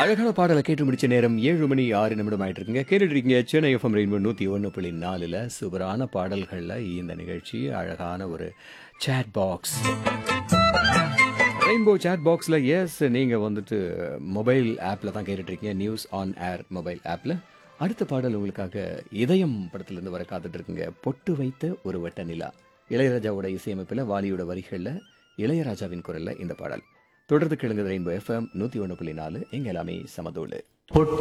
அழகான பாடலை கேட்டு முடிச்ச நேரம் ஏழு மணி ஆறு நிமிடம் ஆயிட்டு இருக்குங்க கேட்டுட்டு இருக்கீங்க சென்னை எஃப்எம் ரெயின்போ நூற்றி ஒன்று புள்ளி நாலில் சூப்பரான பாடல்களில் இந்த நிகழ்ச்சி அழகான ஒரு சேட் பாக்ஸ் ரெயின்போ சேட் பாக்ஸில் எஸ் நீங்கள் வந்துட்டு மொபைல் ஆப்பில் தான் கேட்டுட்டு இருக்கீங்க நியூஸ் ஆன் ஏர் மொபைல் ஆப்பில் அடுத்த பாடல் உங்களுக்காக இதயம் படத்துலேருந்து வர காத்துட்டு இருக்குங்க பொட்டு வைத்த ஒரு வட்ட நிலா இளையராஜாவோட இசையமைப்பில் வாலியோட வரிகளில் இளையராஜாவின் குரலில் இந்த பாடல் தொடர்ந்து கிழங்கு ரெயின்போ எஃப்எம் நூற்றி ஒன்று புள்ளி நாலு எங்க எல்லாமே சமதோடு பொட்டு